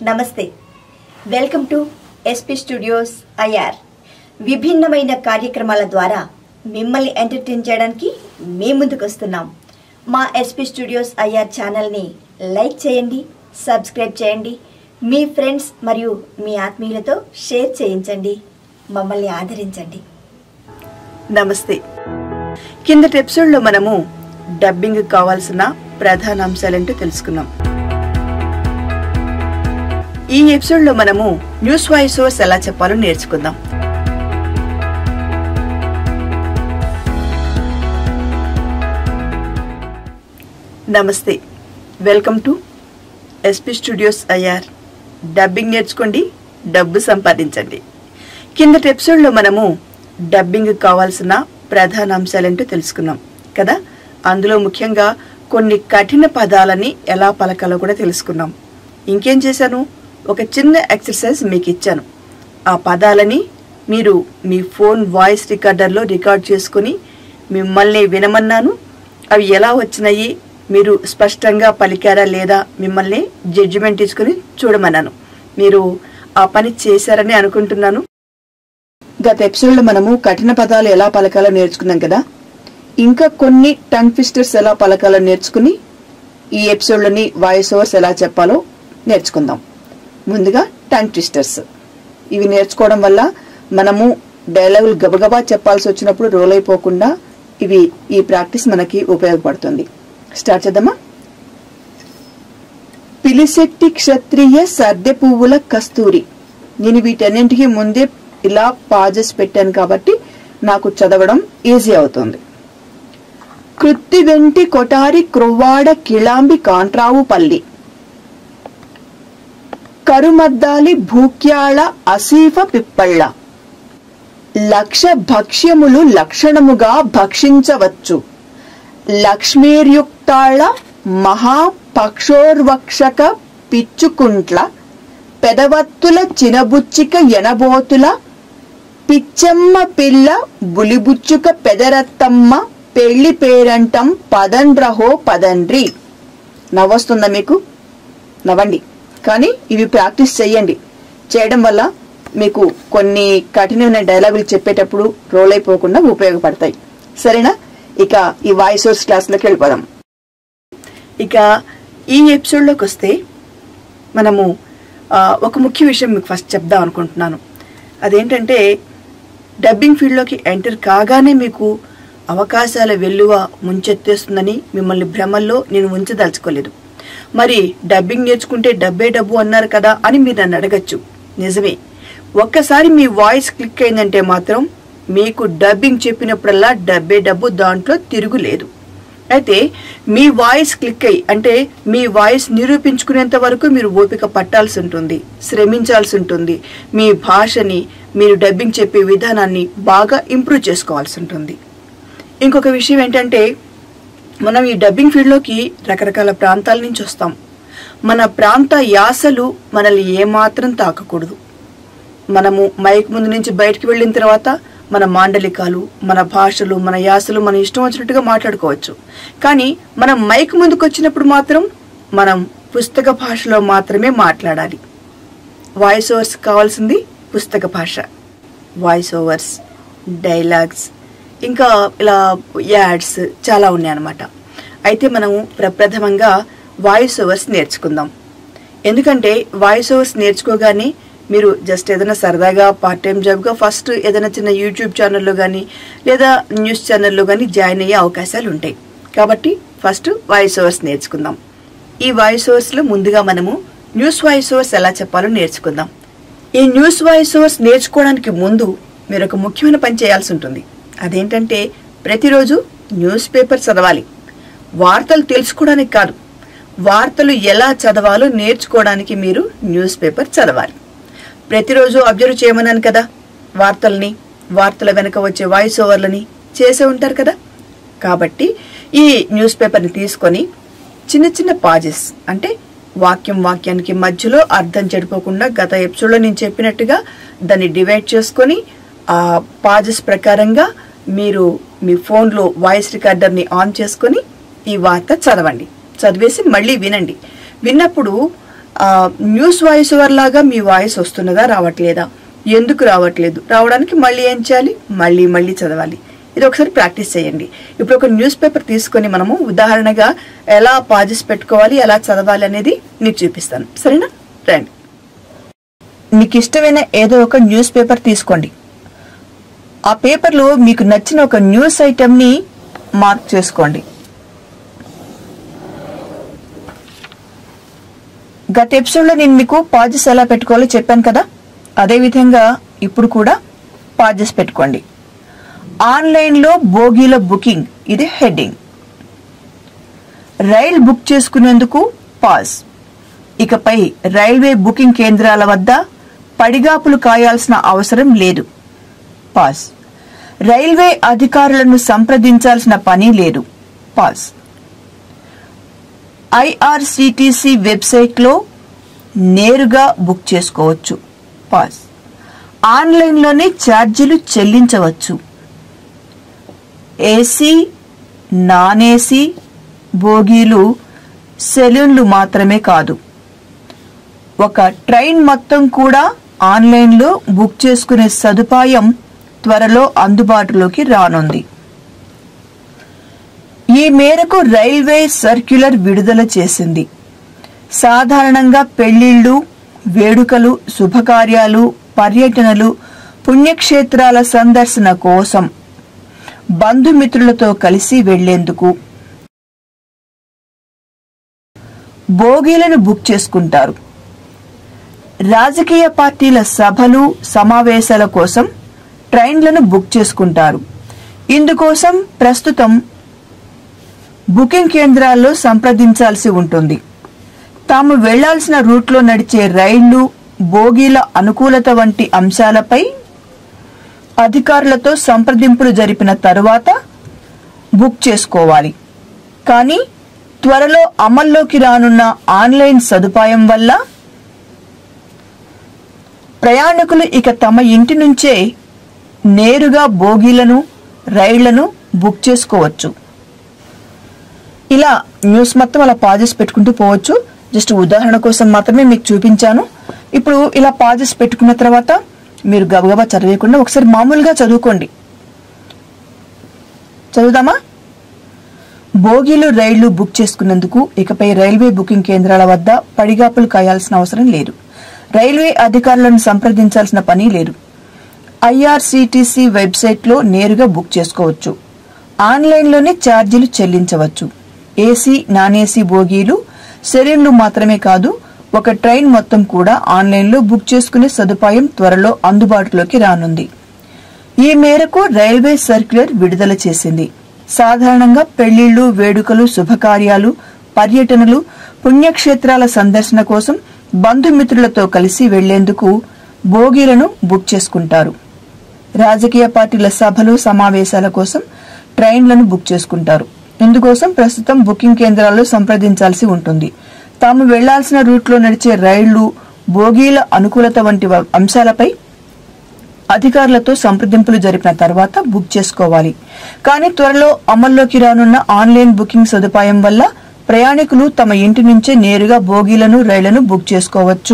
నమస్తే welcome to SP Studios IR విభిన్నమైన కార్యక్రమాల ద్వారా మిమ్మల్ని ఎంటర్టైన్ చేయడానికి మీ ముందుకు వస్తున్నాం మా ఎస్పీ స్టూడియోస్ ఐఆర్ ఛానల్ని లైక్ చేయండి సబ్స్క్రైబ్ చేయండి మీ ఫ్రెండ్స్ మరియు మీ ఆత్మీయులతో షేర్ చేయించండి మమ్మల్ని ఆదరించండి నమస్తే కిందటి ఎపిసోడ్లో మనము డబ్బింగ్ కావాల్సిన ప్రధాన అంశాలేంటో తెలుసుకున్నాం ఈ ఎపిసోడ్లో మనము న్యూస్ వాయిస్ ఓవర్స్ ఎలా చెప్పాలో నేర్చుకుందాం నమస్తే welcome to SP Studios IR dubbing నేర్చుకోండి డబ్బు సంపాదించండి కిందటి ఎపిసోడ్లో మనము డబ్బింగ్ కావాల్సిన ప్రధాన అంశాలేంటో తెలుసుకున్నాం కదా అందులో ముఖ్యంగా కొన్ని కఠిన పదాలని ఎలా పలకాలో కూడా తెలుసుకున్నాం ఇంకేం చేశాను ఒక చిన్న ఎక్సర్సైజ్ మీకు ఇచ్చాను ఆ పదాలని మీరు మీ ఫోన్ వాయిస్ రికార్డర్లో రికార్డ్ చేసుకుని మిమ్మల్ని వినమన్నాను అవి ఎలా వచ్చినాయి మీరు స్పష్టంగా పలికారా లేదా మిమ్మల్ని జడ్జిమెంట్ తీసుకుని చూడమన్నాను మీరు ఆ పని చేశారని అనుకుంటున్నాను గత ఎపిసోడ్లో మనము కఠిన పదాలు ఎలా పలకాలో నేర్చుకున్నాం కదా ఇంకా కొన్ని టంగ్ ట్విస్టర్స్ ఎలా పలకాలో నేర్చుకుని ఈ ఎపిసోడ్లోని వాయిస్ ఓవర్స్ ఎలా చెప్పాలో నేర్చుకుందాం ముందుగా టంగ్ ట్విస్టర్స్ ఇవి నేర్చుకోవడం వల్ల మనము డైలాగులు గబగబా చెప్పాల్సి వచ్చినప్పుడు రోల్ అయిపోకుండా ఇవి ఈ ప్రాక్టీస్ మనకి ఉపయోగపడుతుంది స్టార్ట్ చేద్దామా పిలిశెట్టి క్షత్రియ సర్దె పువ్వుల కస్తూరి నేను వీటన్నింటికి ముందే ఇలా పాజెస్ పెట్టాను కాబట్టి నాకు చదవడం ఈజీ అవుతుంది కృత్తి వెంటి కొటారి క్రొవ్వాడ కిళాంబి కాంట్రావు పల్లి కరుమద్దాలి భూక్యాళ అసీఫ పిప్పళ్ళ లక్ష భక్ష్యములు లక్షణముగా భక్షించవచ్చు లక్ష్మీర్యుక్తాళ మహాపక్షోర్వక్షక పిచ్చుకుంట్ల పెదవత్తుల చినబుచ్చిక ఎనబోతుల పిచ్చమ్మ పిల్ల బులిబుచ్చుక పెదరత్తమ్మ పెళ్లి పేరంటం పదండ్రహో పదండ్రి నవ్వొస్తుందా మీకు నవ్వండి కానీ ఇవి ప్రాక్టీస్ చేయండి చేయడం వల్ల మీకు కొన్ని కఠినమైన డైలాగులు చెప్పేటప్పుడు రోల్ అయిపోకుండా ఉపయోగపడతాయి సరేనా ఇక ఈ వాయిస్ ఓవర్స్ క్లాస్లోకి వెళ్ళిపోదాం ఇక ఈ ఎపిసోడ్లోకి వస్తే మనము ఆ, ఒక ముఖ్య విషయం మీకు ఫస్ట్ చెప్దాం అనుకుంటున్నాను అదేంటంటే డబ్బింగ్ ఫీల్డ్లోకి ఎంటర్ కాగానే మీకు అవకాశాల వెల్లువ ముంచెత్తేస్తుందని మిమ్మల్ని భ్రమల్లో నేను ఉంచదలుచుకోలేదు మరి డబ్బింగ్ నేర్చుకుంటే డబ్బే డబ్బు అన్నారు కదా అని మీరు నన్ను అడగచ్చు నిజమే ఒక్కసారి మీ వాయిస్ క్లిక్ అయిందంటే మాత్రం మీకు డబ్బింగ్ చెప్పినప్పుడల్లా డబ్బే డబ్బు దాంట్లో తిరుగులేదు అయితే మీ వాయిస్ క్లిక్ అయ్యి అంటే మీ వాయిస్ నిరూపించుకునేంత వరకు మీరు ఓపిక పట్టాల్సి ఉంటుంది శ్రమించాల్సి ఉంటుంది మీ భాషని మీరు డబ్బింగ్ చెప్పే విధానాన్ని బాగా ఇంప్రూవ్ చేసుకోవాల్సి ఉంటుంది ఇంకొక విషయం ఏంటంటే మనం ఈ డబ్బింగ్ ఫీల్డ్లోకి రకరకాల ప్రాంతాల నుంచి వస్తాం మన ప్రాంత యాసలు మనల్ని ఏమాత్రం తాకకూడదు మనము మైక్ ముందు నుంచి బయటికి వెళ్ళిన తర్వాత మన మాండలికాలు మన భాషలు మన యాసలు మన ఇష్టం వచ్చినట్టుగా మాట్లాడుకోవచ్చు కానీ మనం మైక్ ముందుకు వచ్చినప్పుడు మాత్రం మనం పుస్తక భాషలో మాత్రమే మాట్లాడాలి వాయిస్ ఓవర్స్ కావాల్సింది పుస్తక భాష వాయిస్ ఓవర్స్ డైలాగ్స్ ఇంకా ఇలా యాడ్స్ చాలా ఉన్నాయన్నమాట అయితే మనము ప్రప్రథమంగా వాయిస్ ఓవర్స్ నేర్చుకుందాం ఎందుకంటే వాయిస్ ఓవర్స్ నేర్చుకోగానే మీరు జస్ట్ ఏదైనా సరదాగా పార్ట్ టైం జాబ్గా ఫస్ట్ ఏదైనా చిన్న యూట్యూబ్ ఛానల్లో కానీ లేదా న్యూస్ ఛానల్లో కానీ జాయిన్ అయ్యే అవకాశాలు ఉంటాయి కాబట్టి ఫస్ట్ వాయిస్ ఓవర్స్ నేర్చుకుందాం ఈ వాయిస్ ఓవర్స్లో ముందుగా మనము న్యూస్ వాయిస్ ఓవర్స్ ఎలా చెప్పాలో నేర్చుకుందాం ఈ న్యూస్ వాయిస్ ఓవర్స్ నేర్చుకోవడానికి ముందు మీరు ఒక ముఖ్యమైన పని చేయాల్సి ఉంటుంది అదేంటంటే ప్రతిరోజు న్యూస్ పేపర్ చదవాలి వార్తలు తెలుసుకోవడానికి కాదు వార్తలు ఎలా చదవాలో నేర్చుకోవడానికి మీరు న్యూస్ పేపర్ చదవాలి ప్రతిరోజు అబ్జర్వ్ చేయమన్నాను కదా వార్తల్ని వార్తల వెనక వచ్చే వాయిస్ ఓవర్లని చేసే ఉంటారు కదా కాబట్టి ఈ న్యూస్ పేపర్ని తీసుకొని చిన్న చిన్న పాజెస్ అంటే వాక్యం వాక్యానికి మధ్యలో అర్థం చెడిపోకుండా గత ఎపిసోడ్లో నేను చెప్పినట్టుగా దాన్ని డివైడ్ చేసుకొని ఆ పాజెస్ ప్రకారంగా మీరు మీ ఫోన్లో వాయిస్ రికార్డర్ని ఆన్ చేసుకొని ఈ వార్త చదవండి చదివేసి మళ్ళీ వినండి విన్నప్పుడు ఆ, న్యూస్ వాయిస్ ఓవర్ లాగా మీ వాయిస్ వస్తున్నదా రావట్లేదా ఎందుకు రావట్లేదు రావడానికి మళ్ళీ ఏం చేయాలి మళ్ళీ మళ్ళీ చదవాలి ఇది ఒకసారి ప్రాక్టీస్ చేయండి ఇప్పుడు ఒక న్యూస్ పేపర్ తీసుకొని మనము ఉదాహరణగా ఎలా పాజెస్ పెట్టుకోవాలి ఎలా చదవాలి అనేది మీకు చూపిస్తాను సరేనా రండి మీకు ఇష్టమైన ఏదో ఒక న్యూస్ పేపర్ తీసుకోండి ఆ పేపర్లో మీకు నచ్చిన ఒక న్యూస్ ఐటెంని మార్క్ చేసుకోండి గత ఎపిసోడ్లో నేను మీకు పాజెస్ ఎలా పెట్టుకోవాలో చెప్పాను కదా అదే విధంగా ఇప్పుడు కూడా పాజెస్ పెట్టుకోండి ఆన్లైన్లో బోగీల బుకింగ్ ఇది హెడ్డింగ్ రైల్ బుక్ చేసుకునేందుకు పాజ్ ఇకపై రైల్వే బుకింగ్ కేంద్రాల వద్ద పడిగాపులు కాయాల్సిన అవసరం లేదు పాస్ రైల్వే అధికారులను సంప్రదించాల్సిన పని లేదు పాస్ ఐఆర్సిటిసి వెబ్సైట్లో నేరుగా బుక్ చేసుకోవచ్చు పాస్ ఆన్లైన్లోనే ఛార్జీలు చెల్లించవచ్చు ఏసీ నాన్ ఏసీ బోగీలు సెలూన్లు మాత్రమే కాదు ఒక ట్రైన్ మొత్తం కూడా ఆన్లైన్లో బుక్ చేసుకునే సదుపాయం త్వరలో అందుబాటులోకి రానుంది ఈ మేరకు రైల్వే సర్క్యులర్ విడుదల చేసింది సాధారణంగా పెళ్లిళ్లు వేడుకలు శుభకార్యాలు పర్యటనలు పుణ్యక్షేత్రాల సందర్శన కోసం బంధుమిత్రులతో కలిసి వెళ్లేందుకు బోగీలను బుక్ చేసుకుంటారు రాజకీయ పార్టీల సభలు సమావేశాల కోసం ట్రైన్లను బుక్ చేసుకుంటారు ఇందుకోసం ప్రస్తుతం బుకింగ్ కేంద్రాల్లో సంప్రదించాల్సి ఉంటుంది తాము వెళ్లాల్సిన రూట్లో నడిచే రైళ్లు బోగీల అనుకూలత వంటి అంశాలపై అధికారులతో సంప్రదింపులు జరిపిన తరువాత బుక్ చేసుకోవాలి కానీ త్వరలో అమల్లోకి రానున్న ఆన్లైన్ సదుపాయం వల్ల ప్రయాణికులు ఇక తమ ఇంటి నుంచే నేరుగా బోగీలను రైళ్లను బుక్ చేసుకోవచ్చు ఇలా న్యూస్ మొత్తం అలా పాజెస్ పెట్టుకుంటూ పోవచ్చు జస్ట్ ఉదాహరణ కోసం మాత్రమే మీకు చూపించాను ఇప్పుడు ఇలా పాజెస్ పెట్టుకున్న తర్వాత మీరు గబగబా చదివేయకుండా ఒకసారి మామూలుగా చదువుకోండి చదువుదామా బోగీలు రైళ్లు బుక్ చేసుకున్నందుకు ఇకపై రైల్వే బుకింగ్ కేంద్రాల వద్ద పడిగాపులు కాయాల్సిన అవసరం లేదు రైల్వే అధికారులను సంప్రదించాల్సిన పని లేదు ఐఆర్సీటీసీ వెబ్సైట్లో నేరుగా బుక్ చేసుకోవచ్చు ఆన్లైన్లోనే ఛార్జీలు చెల్లించవచ్చు ఏసీ నాన్ ఏసీ బోగీలు సెరీన్లు మాత్రమే కాదు ఒక ట్రైన్ మొత్తం కూడా ఆన్లైన్లో బుక్ చేసుకునే సదుపాయం త్వరలో అందుబాటులోకి రానుంది ఈ మేరకు రైల్వే సర్క్యులర్ విడుదల చేసింది సాధారణంగా పెళ్లిళ్లు వేడుకలు శుభకార్యాలు పర్యటనలు పుణ్యక్షేత్రాల సందర్శన కోసం బంధుమిత్రులతో కలిసి వెళ్లేందుకు బోగీలను బుక్ చేసుకుంటారు రాజకీయ పార్టీల సభలు సమావేశాల కోసం ట్రైన్లను బుక్ చేసుకుంటారు ఇందుకోసం ప్రస్తుతం బుకింగ్ కేంద్రాల్లో సంప్రదించాల్సి ఉంటుంది తాము వెళ్లాల్సిన రూట్లో నడిచే రైళ్లు బోగీల అనుకూలత వంటి వ- అంశాలపై అధికారులతో సంప్రదింపులు జరిపిన తర్వాత బుక్ చేసుకోవాలి కానీ త్వరలో అమల్లోకి రానున్న ఆన్లైన్ బుకింగ్ సదుపాయం వల్ల ప్రయాణికులు తమ ఇంటి నుంచే నేరుగా బోగీలను రైళ్లను బుక్ చేసుకోవచ్చు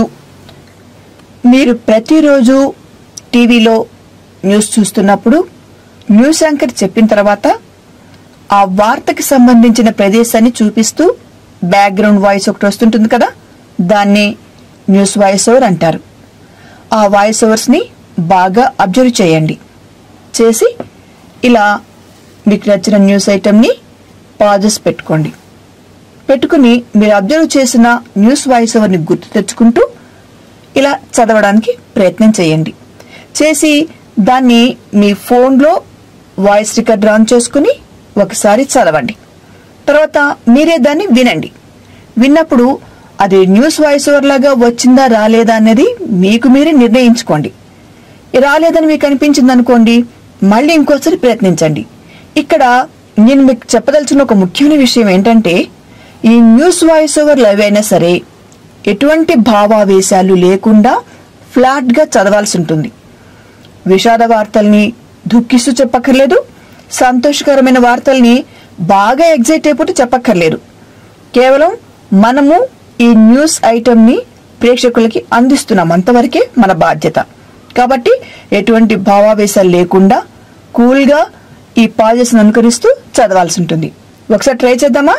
మీరు ప్రతిరోజు టీవీలో న్యూస్ చూస్తున్నప్పుడు న్యూస్ యాంకర్ చెప్పిన తర్వాత ఆ వార్తకి సంబంధించిన ప్రదేశాన్ని చూపిస్తూ బ్యాక్గ్రౌండ్ వాయిస్ ఒకటి వస్తుంటుంది కదా దాన్ని న్యూస్ వాయిస్ ఓవర్ అంటారు ఆ వాయిస్ ఓవర్స్ ని బాగా అబ్జర్వ్ చేయండి చేసి ఇలా మీకు నచ్చిన న్యూస్ ఐటమ్ ని పాజెస్ పెట్టుకోండి పెట్టుకుని మీరు అబ్జర్వ్ చేసిన న్యూస్ వాయిస్ ఓవర్ ని గుర్తు తెచ్చుకుంటూ ఇలా చదవడానికి ప్రయత్నం చేయండి చేసి దాన్ని మీ ఫోన్లో వాయిస్ రికార్డ్ ఆన్ చేసుకుని ఒకసారి చదవండి తర్వాత మీరే దాన్ని వినండి విన్నప్పుడు అది న్యూస్ వాయిస్ ఓవర్ లాగా వచ్చిందా రాలేదా అనేది మీకు మీరే నిర్ణయించుకోండి రాలేదని మీకు అనిపించింది అనుకోండి మళ్ళీ ఇంకోసారి ప్రయత్నించండి ఇక్కడ నేను మీకు చెప్పదలుచున్న ఒక ముఖ్యమైన విషయం ఏంటంటే ఈ న్యూస్ వాయిస్ ఓవర్లు ఏవైనా సరే ఎటువంటి భావావేశాలు లేకుండా ఫ్లాట్ గా చదవాల్సి ఉంటుంది విషాద వార్తల్ని దుఃఖిస్తూ చెప్పక్కర్లేదు సంతోషకరమైన వార్తల్ని బాగా ఎగ్జైట్ అయిపోతూ చెప్పక్కర్లేదు కేవలం మనము ఈ న్యూస్ ఐటమ్ ని ప్రేక్షకులకి అందిస్తున్నాం అంతవరకే మన బాధ్యత కాబట్టి ఎటువంటి భావావేశాలు లేకుండా కూల్గా ఈ పాజెస్ను అనుకరిస్తూ చదవాల్సి ఉంటుంది ఒకసారి ట్రై చేద్దామా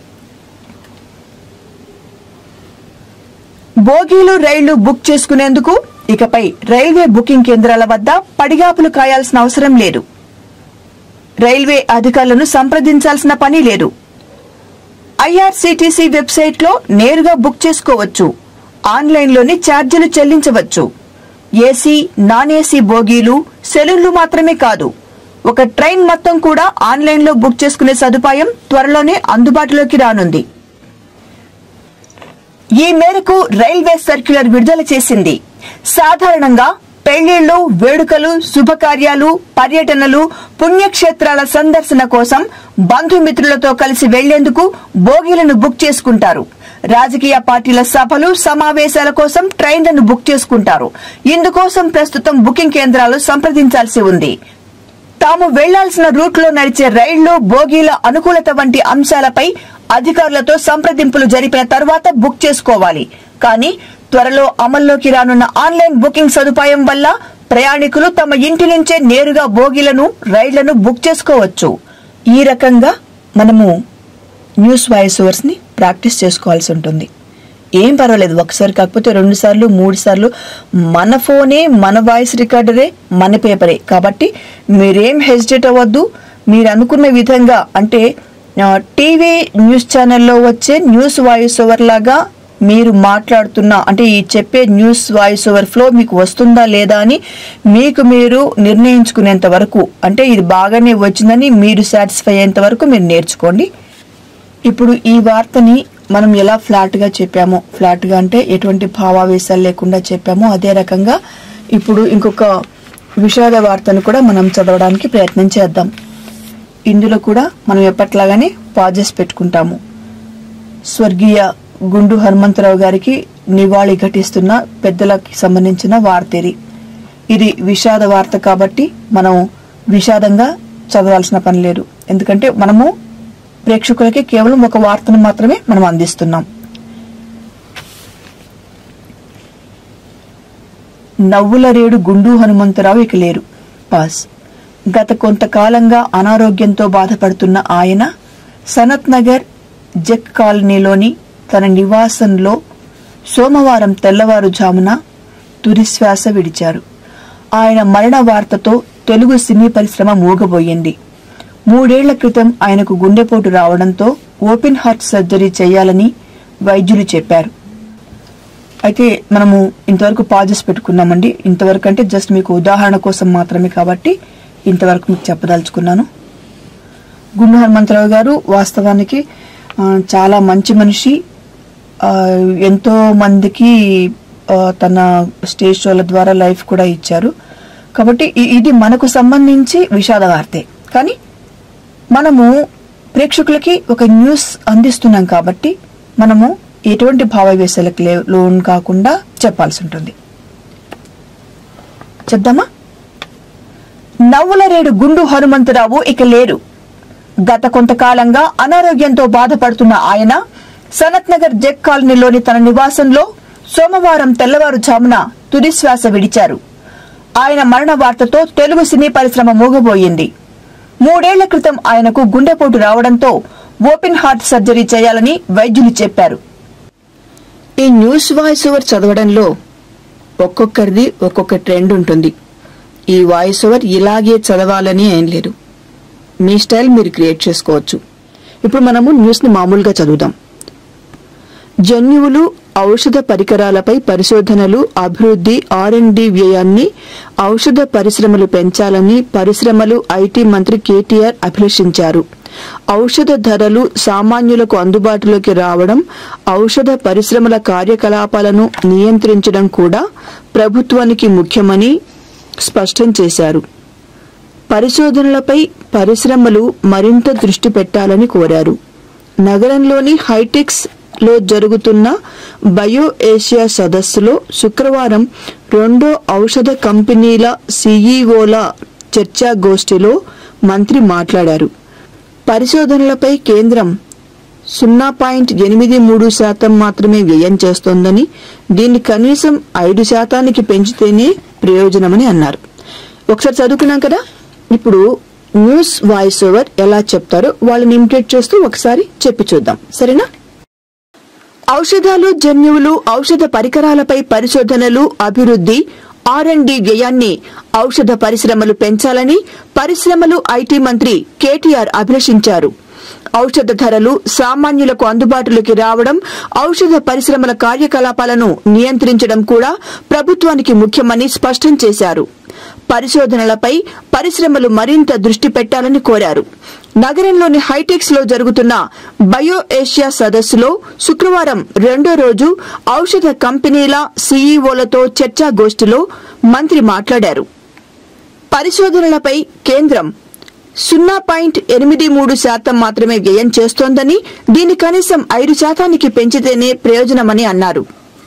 బోగీలు రైళ్లు బుక్ చేసుకునేందుకు ఇకపై రైల్వే బుకింగ్ కేంద్రాల వద్ద పడిగాపులు కాయాల్సిన అవసరం లేదు రైల్వే అధికారులను సంప్రదించాల్సిన పని లేదు ఐఆర్సీటీసీ వెబ్సైట్ లో నేరుగా బుక్ చేసుకోవచ్చు ఆన్లైన్లోని ఛార్జీలు చెల్లించవచ్చు ఏసీ నాన్ ఏసీ బోగీలు సెలూన్లు మాత్రమే కాదు ఒక ట్రైన్ మొత్తం కూడా ఆన్లైన్లో బుక్ చేసుకునే సదుపాయం త్వరలోనే అందుబాటులోకి రానుంది ఈ మేరకు రైల్వే సర్క్యులర్ విడుదల చేసింది సాధారణంగా పెళ్లిళ్లు వేడుకలు శుభకార్యాలు పర్యటనలు పుణ్యక్షేత్రాల సందర్శన కోసం బంధుమిత్రులతో కలిసి వెళ్లేందుకు బోగీలను బుక్ చేసుకుంటారు రాజకీయ పార్టీల సభలు సమావేశాల కోసం ట్రైన్లను బుక్ చేసుకుంటారు ఇందుకోసం ప్రస్తుతం బుకింగ్ కేంద్రాలు సంప్రదించాల్సి ఉంది తాము వెళ్లాల్సిన రూట్లో నడిచే రైళ్లు బోగీల అనుకూలత వంటి అంశాలపై అధికారులతో సంప్రదింపులు జరిపిన తర్వాత బుక్ చేసుకోవాలి కానీ త్వరలో అమల్లోకి రానున్న ఆన్లైన్ బుకింగ్ సదుపాయం వల్ల ప్రయాణికులు తమ ఇంటి నుంచే నేరుగా బోగీలను రైళ్లను బుక్ చేసుకోవచ్చు ఈ రకంగా మనము న్యూస్ వాయిస్ ఓవర్స్ ని ప్రాక్టీస్ చేసుకోవాల్సి ఉంటుంది ఏం పర్వాలేదు ఒకసారి కాకపోతే రెండు సార్లు మూడు సార్లు మన ఫోనే మన వాయిస్ రికార్డరే మన పేపరే కాబట్టి మీరేం హెసిటేట్ అవ్వద్దు మీరు అనుకున్న విధంగా అంటే ఆ, టీవీ న్యూస్ ఛానల్లో వచ్చే న్యూస్ వాయిస్ ఓవర్ లాగా మీరు మాట్లాడుతున్న అంటే ఈ చెప్పే న్యూస్ వాయిస్ ఓవర్ ఫ్లో మీకు వస్తుందా లేదా అని మీకు మీరు నిర్ణయించుకునేంత వరకు అంటే ఇది బాగానే వచ్చిందని మీరు సాటిస్ఫై అయ్యేంత వరకు మీరు నేర్చుకోండి ఇప్పుడు ఈ వార్తని మనం ఎలా ఫ్లాట్ గా చెప్పామో ఫ్లాట్ గా అంటే ఎటువంటి భావావేశాలు లేకుండా చెప్పామో అదే రకంగా ఇప్పుడు ఇంకొక విషాద వార్తను కూడా మనం చదవడానికి ప్రయత్నం చేద్దాం ఇందులో కూడా మనం ఎప్పట్లాగానే పాజెస్ పెట్టుకుంటాము స్వర్గీయ గుండు హనుమంతరావు గారికి నివాళి ఘటిస్తున్న పెద్దలకి సంబంధించిన వార్త ఇది ఇది విషాద వార్త కాబట్టి మనం విషాదంగా చదవాల్సిన పని లేదు ఎందుకంటే మనము ప్రేక్షకులకి కేవలం ఒక వార్తను మాత్రమే మనం అందిస్తున్నాం నవ్వుల రేడు గుండు హనుమంతరావు ఇక లేరు పాస్ గత కొంతకాలంగా అనారోగ్యంతో బాధపడుతున్న ఆయన సనత్ నగర్ జక్ కాలనీలోని తన నివాసంలో సోమవారం తెల్లవారుజామున తురిశ్వాస విడిచారు ఆయన మరణ వార్తతో తెలుగు సినీ పరిశ్రమ మూగబోయింది మూడేళ్ల క్రితం ఆయనకు గుండెపోటు రావడంతో ఓపెన్ హార్ట్ సర్జరీ చేయాలని వైద్యులు చెప్పారు అయితే మనము ఇంతవరకు పాజెస్ పెట్టుకున్నామండి ఇంతవరకు అంటే జస్ట్ మీకు ఉదాహరణ కోసం మాత్రమే కాబట్టి ఇంతవరకు మీకు చెప్పదలుచుకున్నాను గుండు హనుమంతరావు గారు వాస్తవానికి ఆ, చాలా మంచి మనిషి ఆ, ఎంతో మందికి ఆ, తన స్టేజ్ షోల ద్వారా లైఫ్ కూడా ఇచ్చారు కాబట్టి ఇ- ఇది మనకు సంబంధించి విషాద వార్తే కానీ మనము ప్రేక్షకులకి ఒక న్యూస్ అందిస్తున్నాం కాబట్టి మనము ఎటువంటి భావవేశాలకు లే- లోన్ కాకుండా చెప్పాల్సి ఉంటుంది చెప్దామా నవ్వులరేడు గుండు హనుమంతరావు ఇక లేరు గత కొంతకాలంగా అనారోగ్యంతో బాధపడుతున్న ఆయన సనత్ నగర్ జెక్ కాలనీలోని తన నివాసంలో సోమవారం తెల్లవారుజామున తుదిశ్వాస విడిచారు ఆయన మరణ వార్తతో తెలుగు సినీ పరిశ్రమ మూగబోయింది మూడేళ్ల క్రితం ఆయనకు గుండెపోటు రావడంతో ఓపెన్ హార్ట్ సర్జరీ చేయాలని వైద్యులు చెప్పారు ఈ న్యూస్ వాయిస్ ఓవర్ చదవడంలో ఒక్కొక్కరిది ఒక్కొక్క ట్రెండ్ ఉంటుంది ఈ వాయిస్ ఓవర్ ఇలాగే చదవాలని ఏం లేదు మీ స్టైల్ మీరు క్రియేట్ చేసుకోవచ్చు ఇప్పుడు మనము న్యూస్ ని మామూలుగా చదువుదాం జన్యువులు ఔషధ పరికరాలపై పరిశోధనలు అభివృద్ధి ఆర్ అండ్ డి వ్యయాన్ని ఔషధ పరిశ్రమలు పెంచాలని పరిశ్రమలు ఐటీ మంత్రి కేటీఆర్ అభిలషించారు ఔషధ ధరలు సామాన్యులకు అందుబాటులోకి రావడం ఔషధ పరిశ్రమల కార్యకలాపాలను నియంత్రించడం కూడా ప్రభుత్వానికి ముఖ్యమని స్పష్టం చేశారు పరిశోధనలపై పరిశ్రమలు మరింత దృష్టి పెట్టాలని కోరారు నగరంలోని హైటెక్స్ లో జరుగుతున్న బయో ఏషియా సదస్సులో శుక్రవారం రెండో ఔషధ కంపెనీల సీఈఓల చర్చాగోష్ఠిలో మంత్రి మాట్లాడారు పరిశోధనలపై కేంద్రం సున్నా పాయింట్ ఎనిమిది మూడు శాతం మాత్రమే వ్యయం చేస్తోందని దీన్ని కనీసం ఐదు శాతానికి పెంచితేనే ప్రయోజనమని అన్నారు ఒకసారి చదువుకున్నాం కదా ఇప్పుడు న్యూస్ వాయిస్ ఓవర్ ఎలా చెప్తారో వాళ్ళని ఇమిటేట్ చేస్తూ ఒకసారి చెప్పి చూద్దాం సరేనా ఔషధాలు జన్యువులు ఔషధ పరికరాలపై పరిశోధనలు అభివృద్ధి ఆర్ అండ్ డి వ్యయాన్ని ఔషధ పరిశ్రమలు పెంచాలని పరిశ్రమలు ఐటీ మంత్రి కేటీఆర్ అభిలషించారు ఔషధ ధరలు సామాన్యులకు అందుబాటులోకి రావడం ఔషధ పరిశ్రమల కార్యకలాపాలను నియంత్రించడం కూడా ప్రభుత్వానికి ముఖ్యమని స్పష్టం చేశారు పరిశోధనలపై పరిశ్రమలు మరింత దృష్టి పెట్టాలని కోరారు నగరంలోని హైటెక్స్ లో జరుగుతున్న బయో ఏషియా సదస్సులో శుక్రవారం రెండో రోజు ఔషధ కంపెనీల సీఈఓలతో చర్చాగోష్ఠిలో మంత్రి మాట్లాడారు పరిశోధనలపై కేంద్రం సున్నా పాయింట్ ఎనిమిది మూడు శాతం మాత్రమే వ్యయం చేస్తోందని దీని కనీసం ఐదు శాతానికి పెంచితేనే ప్రయోజనమని అన్నారు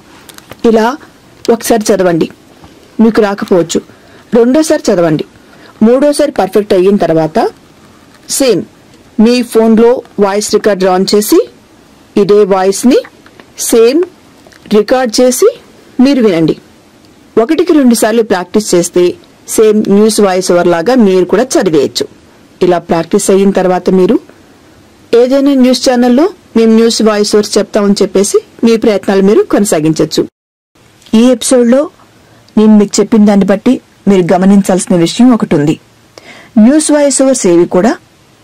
ఇలా ఒకసారి చదవండి మీకు రాకపోవచ్చు రెండోసారి చదవండి మూడోసారి పర్ఫెక్ట్ అయిన తర్వాత సేమ్ మీ ఫోన్లో వాయిస్ రికార్డ్ ఆన్ చేసి ఇదే వాయిస్ని సేమ్ రికార్డ్ చేసి మీరు వినండి ఒకటికి రెండు సార్లు ప్రాక్టీస్ చేస్తే సేమ్ న్యూస్ వాయిస్ ఓవర్ లాగా మీరు కూడా చదివేయచ్చు ఇలా ప్రాక్టీస్ అయిన తర్వాత మీరు ఏదైనా న్యూస్ ఛానల్లో మేము న్యూస్ వాయిస్ ఓవర్స్ చెప్తామని చెప్పేసి మీ ప్రయత్నాలు మీరు కొనసాగించవచ్చు ఈ ఎపిసోడ్లో నేను మీకు చెప్పిన దాన్ని బట్టి మీరు గమనించాల్సిన విషయం ఒకటి ఉంది న్యూస్ వాయిస్ ఓవర్స్ ఏవి కూడా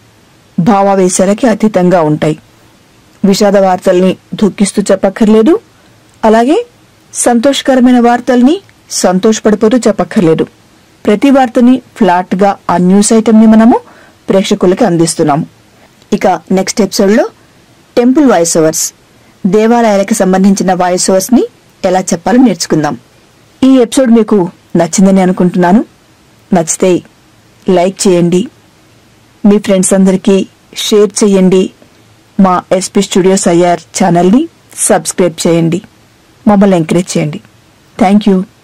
భావావేశాలకి అతీతంగా ఉంటాయి విషాద వార్తల్ని దుఃఖిస్తూ చెప్పక్కర్లేదు అలాగే సంతోషకరమైన వార్తల్ని సంతోషపడిపోతూ చెప్పక్కర్లేదు ప్రతి వార్తని ఫ్లాట్ గా ఆ న్యూస్ ఐటమ్ ని మనము ప్రేక్షకులకి అందిస్తున్నాము ఇక నెక్స్ట్ ఎపిసోడ్ లో టెంపుల్ వాయిస్ ఓవర్స్ దేవాలయాలకు సంబంధించిన వాయిస్ ఓవర్స్ ని ఎలా చెప్పాలో నేర్చుకుందాం ఈ ఎపిసోడ్ మీకు నచ్చిందని అనుకుంటున్నాను నచ్చితే లైక్ చేయండి మీ ఫ్రెండ్స్ అందరికీ షేర్ చేయండి మా ఎస్పీ స్టూడియోస్ ఐఆర్ ఛానల్ని సబ్స్క్రైబ్ చేయండి మమ్మల్ని ఎంకరేజ్ చేయండి థ్యాంక్ యూ